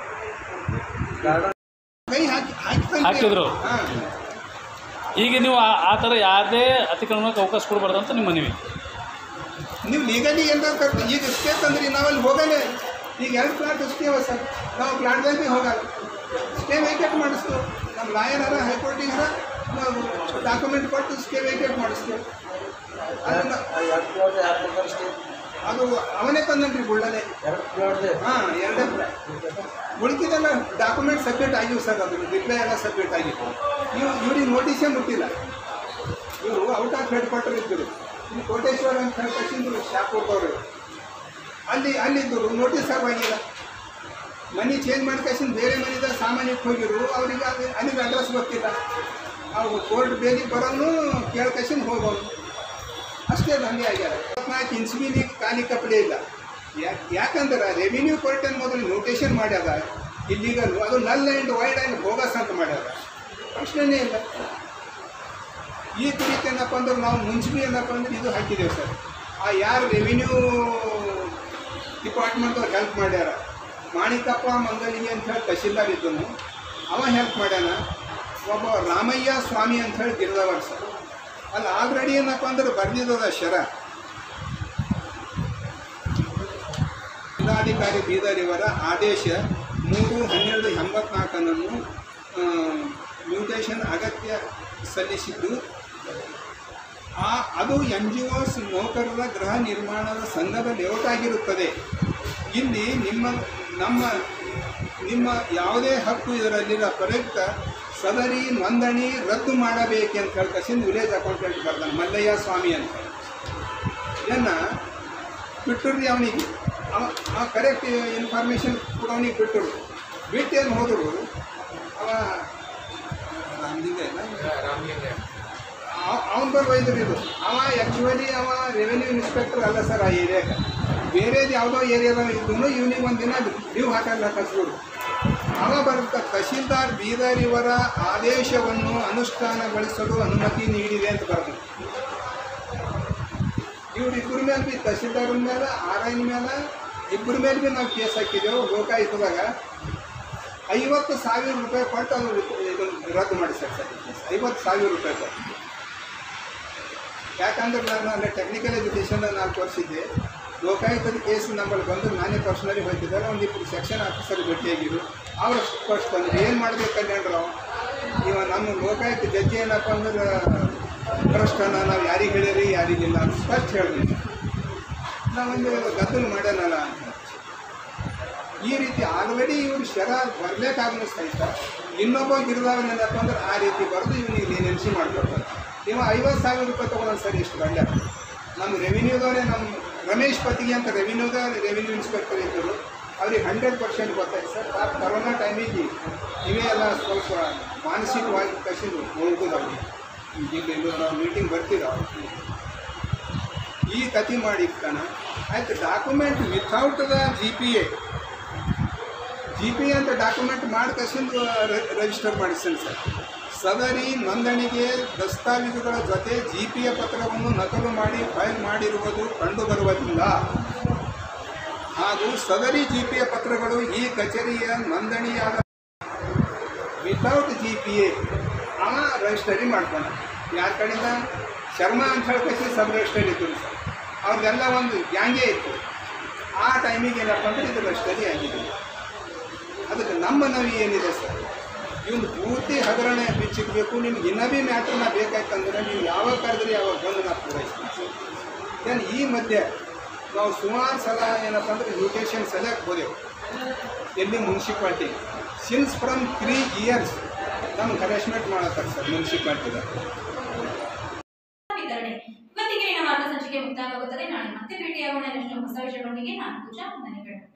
ಗಾರ್ಡನ್ ಕೈ ಹಾಕಿ ಹಾಕಿ ಹಾಕಿದ್ರು. ಹಾಂ ಈಗ ನೀವು ಆ- ಆ ಥರ ಯಾವುದೇ ಅತಿಕ್ರಮಣಕ್ಕೆ ಅವಕಾಶ ಕೊಡಬಾರ್ದು ಅಂತ ನಿಮ್ಮ ಮನವಿ ನೀವು ಲೀಗಲಿ ಏನಾರ ಕರ್ತ ಈಗ ಇಷ್ಟೇ ತಂದ್ರಿ ನಾವಲ್ಲಿ ಹೋಗಲ್ಲ ಈಗ ಎರಡು ಪ್ಲಾಟ್ ಅಷ್ಟೇ ಅವ ಸರ್ ನಾವು ಪ್ಲಾಟ್ದಾಗ ಭೀ ಹೋಗಲ್ಲ ಸ್ಟೇ ವೇಕೆಟ್ ಮಾಡಿಸ್ತು ನಮ್ಮ ಲಾಯರ್ ಹರ ಹೈಕೋರ್ಟಿಗೆ ಹರ ನಾವು ಡಾಕ್ಯುಮೆಂಟ್ ಕೊಟ್ಟು ಸ್ಟೇ ವೇಕೆಟ್ ಮಾಡಿಸ್ತೇವೆ ಅದನ್ನ ಎರಡು ಪ್ಲಾಟ್ ಯಾರು ಕೊಡ್ತಾರೆ ಅಷ್ಟೇ ಅದು ಅವನೇ ತಂದನ್ರಿ ಬುಳ್ಳನೆ ಎರಡು ಪ್ಲಾಟ್ದೆ ಹಾಂ ಎರಡೇ ಪ್ಲಾಟ್ ಉಳಿಕಿದೆಲ್ಲ ಡಾಕ್ಯುಮೆಂಟ್ ಸಬ್ಮಿಟ್ ಆಗಿವೆ ಸರ್ ಅದು ರಿಪ್ಲೈ ಎಲ್ಲ ಸಬ್ಮಿಟ್ ಆಗಿತ್ತು ನೀವು ಇವ್ರಿಗೆ ನೋಟಿಸೇ ಮುಟ್ಟಿಲ್ಲ ಇವರು ಔಟ್ ಆಫ್ ಹೆಡ್ ಕ್ವಾರ್ಟರ್ ಇದ್ದರು ಇಲ್ಲಿ ಕೋಟೇಶ್ವರ ಅಂತ ಹೇಳಿ ಕಳಿಸಿದ್ರು ಶಾಪುರದವರು ಅಲ್ಲಿ ಅಲ್ಲಿದ್ದರು ನೋಟಿಸ್ ಸರ್ವ್ ಆಗಿಲ್ಲ ಮನೆ ಚೇಂಜ್ ಮಾಡಿ ಕಳ್ಸಿಂದ ಬೇರೆ ಮನೆದಾಗ ಸಾಮಾನ್ಯಕ್ಕೆ ಹೋಗಿರು ಅವ್ರಿಗೆ ಅಲ್ಲಿ ಅಲ್ಲಿಗೆ ಅಡ್ರೆಸ್ ಗೊತ್ತಿಲ್ಲ ಅವ್ರು ಕೋರ್ಟ್ ಬೇಲಿಗೆ ಬರೋನು ಕೇಳ್ಕಸಿಂದ ಹೋಗೋನು ಅಷ್ಟೇ ಅದು ಹಂಗೆ ಆಗ್ಯಾರ ಇಪ್ಪತ್ನಾಲ್ಕು ಇನ್ಸ್ಮಿಲಿ ಖಾಲಿ ಕಪ್ಪಲೆ ಇಲ್ಲ ಯಾಕೆ ಯಾಕಂದ್ರೆ ರೆವಿನ್ಯೂ ಕೋರ್ಟ್ ಮೊದಲು ನೋಟೇಷನ್ ಮಾಡ್ಯಾದ ಇಲ್ಲಿಗಲ್ ಅದು null and wide and bogus ಅಂತ ಮಾಡ್ಯಾದ ಪ್ರಶ್ನೆನೇ ಇಲ್ಲ ಈ ಕುರಿತು ಏನಪ್ಪ ಅಂದ್ರೆ ನಾವು ಮುನ್ಸಿಪಿ ಏನಪ್ಪ ಅಂದ್ರೆ ಇದು ಹಾಕಿದ್ದೇವೆ ಸರ್ ಆ ಯಾರು ರೆವಿನ್ಯೂ ಡಿಪಾರ್ಟ್ಮೆಂಟ್ ಹೆಲ್ಪ್ ಮಾಡ್ಯಾರ ಮಾಣಿಕಪ್ಪ ಮಂಗಲಿಗೆ ಅಂತ ಹೇಳಿ ತಹಶೀಲ್ದಾರ್ ಇದ್ದನು ಅವ ಹೆಲ್ಪ್ ಮಾಡ್ಯಾನ ಒಬ್ಬ ರಾಮಯ್ಯ ಸ್ವಾಮಿ ಅಂತ ಹೇಳಿ ಗಿರಿದವರ್ ಸರ್ ಅಲ್ಲಿ ಆಲ್ರೆಡಿ ಏನಪ್ಪ ಅಂದ್ರೆ ಬರ್ದಿದ್ದದ ಶರ ಜಿಲ್ಲಾಧಿಕಾರಿ ಬೀದರ್ ಇವರ ಆದೇಶ ಮೂರು ಹನ್ನೆರಡು ಎಂಬತ್ನಾಲ್ಕನನ್ನು ಮ್ಯೂಟೇಷನ್ ಅಗತ್ಯ ಸಲ್ಲಿಸಿದ್ದು ಆ ಅದು ಎನ್ ಜಿ ಒಸ್ ನೌಕರರ ಗೃಹ ನಿರ್ಮಾಣದ ಸಂಘದ ಲೇಔಟ್ ಆಗಿರುತ್ತದೆ ಇಲ್ಲಿ ನಿಮ್ಮ ನಮ್ಮ ನಿಮ್ಮ ಯಾವುದೇ ಹಕ್ಕು ಇದರಲ್ಲಿರೋ ಪ್ರಯುಕ್ತ ಸದರಿ ನೋಂದಣಿ ರದ್ದು ಮಾಡಬೇಕೆಂತ ಹೇಳ್ಕಸಿಂದ ವಿಲೇಜ್ ಅಕೌಂಟೆಂಟ್ ಬರ್ತಾನೆ ಮಲ್ಲಯ್ಯ ಸ್ವಾಮಿ ಅಂತ ಇದನ್ನು ಬಿಟ್ಟರು ಅವನಿಗೆ ಅವ ಅವ ಕರೆಕ್ಟ್ ಇನ್ಫಾರ್ಮೇಷನ್ ಕೂಡ ಅವನಿಗೆ ಬಿಟ್ಟರು ಬಿಟ್ಟೇನು ಹೋದರು ಅವ ರಾಮಲಿಂಗ ಇಲ್ಲ ಅವನ ಬರ್ ಒಯ್ದ್ರು ಇದು ಅವ ಆ್ಯಕ್ಚುಲಿ ಅವ ರೆವೆನ್ಯೂ ಇನ್ಸ್ಪೆಕ್ಟರ್ ಅಲ್ಲ ಸರ್ ಆ ಏರಿಯಾಗೆ ಬೇರೆದು ಯಾವುದೋ ಏರಿಯಾದಾಗ ಇದ್ದು ಇವನಿಗೆ ಒಂದಿನ ಲೀವ್ ಹಾಕಲ್ಲ ಕಳಿಸ್ಬಿಡು ಅವ ಬರುತ್ತೆ ತಹಶೀಲ್ದಾರ್ ಬೀದರ್ ಇವರ ಆದೇಶವನ್ನು ಅನುಷ್ಠಾನಗೊಳಿಸಲು ಅನುಮತಿ ನೀಡಿದೆ ಅಂತ ಬರ್ತದೆ ಇವ್ರು ಇಬ್ಬರ ಮೇಲೆ ಬಿ ತಹಶೀಲ್ದಾರ್ ಮೇಲೆ ಆರ್ ಐನ ಮೇಲೆ ಇಬ್ಬರ ಮೇಲೆ ಬಿ ನಾವು ಕೇಸ್ ಹಾಕಿದ್ದೆವು ಲೋಕಾಯುಕ್ತದಾಗ ಐವತ್ತು ಸಾವಿರ ರೂಪಾಯಿ ಕೊಟ್ಟು ಅದು ಇದನ್ನು ರದ್ದು ಮಾಡಿ ಸರ್ ಸರ್ ಐವತ್ತು ಸಾವಿರ ರೂಪಾಯಿ ಕೊಟ್ಟು ಯಾಕಂದ್ರೆ ನಾನು ಅಲ್ಲೇ ಟೆಕ್ನಿಕಲ್ ಎಜುಕೇಷನ್ ನಾಲ್ಕು ವರ್ಷ ಇದ್ದೆ ಲೋಕಾಯುಕ್ತದ ಕೇಸ್ ನಮ್ಮಲ್ಲಿ ಬಂದು ನಾನೇ ಪರ್ಸ್ನಲಿ ಹೋಗ್ತಿದ್ದಾರೆ ಒಂದು ಇಬ್ಬರು ಸೆಕ್ಷನ್ ಆಫೀಸರ್ ಭೇಟಿಯಾಗಿದ್ರು ಅವ್ರು ಫಸ್ಟ್ ಬಂದ್ರು ಏನು ಮಾಡ್ಬೇಕು ಕಲ್ಯಾಣ್ರು ಇವ ನಮ್ಮ ಲೋಕಾಯುಕ್ತ ಜಡ್ಜಿ ಏನಪ್ಪ ಅಂದ್ರೆ ಭ್ರಷ್ಟನ ನಾವು ಯಾರಿಗೆ ಹೇಳಿರಿ ಯಾರಿಗಿಲ್ಲ ಅಂತ ಸ್ಪಷ್ಟ ಹೇಳಿದ್ವಿ ನಾವೊಂದು ಗದ್ದಲ ಮಾಡ್ಯಾನಲ್ಲ ಅಂತ ಈ ರೀತಿ ಆಲ್ರೆಡಿ ಇವ್ರು ಶರ ಬರ್ಲೇಕಾಗ್ನಿಸ್ತಾ ಇದ್ದ ಇನ್ನೊಬ್ಬ ಗಿರಿದಾವನೇನಪ್ಪ ಅಂದ್ರೆ ಆ ರೀತಿ ಬರೆದು ಇವನಿಗೆ ಲೇನೆನ್ಸಿ ಮಾಡ್ಕೊಡ್ತಾರೆ ಇವ ಐವತ್ತು ಸಾವಿರ ರೂಪಾಯಿ ತೊಗೊಂಡು ಸರಿ ಇಷ್ಟು ಗಂಡ ನಮ್ಮ ರೆವಿನ್ಯೂದವರೇ ನಮ್ಮ ರಮೇಶ್ ಪತಿಗೆ ಅಂತ ರೆವಿನ್ಯೂದ ರೆವಿನ್ಯೂ ಇನ್ಸ್ಪೆಕ್ಟರ್ ಇದ್ದರು ಅವ್ರಿಗೆ ಹಂಡ್ರೆಡ್ ಪರ್ಸೆಂಟ್ ಗೊತ್ತಾಯ್ತು ಸರ್ ಆ ಕರೋನಾ ಟೈಮಿಗೆ ಇವೇ ಎಲ್ಲ ಸ್ವಲ್ಪ ಮಾನಸಿಕವಾಗಿ ಕಸಿದು ಹೋಗುದು ಅವ್ರಿಗೆ ಈಗ ಇಲ್ಲಿ ನಾವು ಮೀಟಿಂಗ್ ಬರ್ತೀರ ಈ ಕತಿ ಮಾಡಿರ್ತಾನೆ ಆಯ್ತು document without the G P A G P ಅಂತ ಡಾಕ್ಯುಮೆಂಟ್ ಮಾಡಿ ಕಸಿಂದು ರಿಜಿಸ್ಟರ್ ಮಾಡಿಸ್ತಾನೆ ಸರ್ ಸದರಿ ನೋಂದಣಿಗೆ ದಸ್ತಾವೇಜುಗಳ ಜೊತೆ ಜಿ ಪಿ ಎ ಪತ್ರವನ್ನು ನಕಲು ಮಾಡಿ ಫೈಲ್ ಮಾಡಿರುವುದು ಕಂಡುಬರುವುದಿಲ್ಲ ಹಾಗೂ ಸದರಿ ಜಿ ಪಿ ಎ ಪತ್ರಗಳು ಈ ಕಚೇರಿಯ ನೋಂದಣಿಯಾದ ವಿತೌಟ್ ಜಿ ಪಿ ಎ ಅವ ರಿಜಿಸ್ಟರಿ ಮಾಡ್ತಾನೆ ಯಾರ ಕಡೆಯಿಂದ ಶರ್ಮಾ ಅಂತ ಹೇಳಿ ಕಸಿ ಸಬ್ ರಿಜಿಸ್ಟರ್ ಇತ್ತು ಸರ್ ಅವ್ರದ್ದೆಲ್ಲ ಒಂದು ಗ್ಯಾಂಗೇ ಇತ್ತು ಆ ಟೈಮಿಗೆ ಏನಪ್ಪ ಅಂದರೆ ಇದು ರಿಜಿಸ್ಟರಿ ಆಗಿದೆ ಅದಕ್ಕೆ ನಮ್ಮ ನವಿ ಏನಿದೆ ಸರ್ ಇವ್ನು ಪೂರ್ತಿ ಹಗರಣ ಬಿಚ್ಚಿಕ್ಬೇಕು ನಿಮ್ಗೆ ಇನ್ನೂ ಭೀ ಮ್ಯಾಟ್ರನ್ನ ಬೇಕಾಯ್ತಂದ್ರೆ ನೀವು ಯಾವಾಗ ಕರೆದ್ರಿ ಯಾವಾಗ ಬಂದು ನಾವು ಪೂರೈಸ್ತೀವಿ ಸರ್ ದೆನ್ ಈ ಮಧ್ಯೆ ನಾವು ಸುಮಾರು ಸಲ ಏನಪ್ಪ ಅಂದ್ರೆ ಮ್ಯೂಟೇಷನ್ ಸೆಲೆಕ್ಟ್ ಹೋದೆವು ಎಲ್ಲಿ municipality since from three years ನಮ್ಗೆ ಹರಾಸ್ಮೆಂಟ್ ಮಾಡತ್ತಾರೆ ಸರ್ ಮುನ್ಸಿಪಾಲ್ಟಿದ ವಿತರಣೆ ಇವತ್ತಿಗೆ ನಮ್ಮ ವಾರ್ತಾ ಸಂಚಿಕೆ ಮುಕ್ತಾಯವಾಗುತ್ತದೆ ನಾಳೆ ಮತ್ತೆ ಭೇಟಿಯಾಗೋಣ ಇನ್ನಷ್ಟು ಹೊಸ ವಿಷಯಗಳೊಂದಿಗೆ ನಾನು ಪೂಜಾ ವಂದನೆಗಳು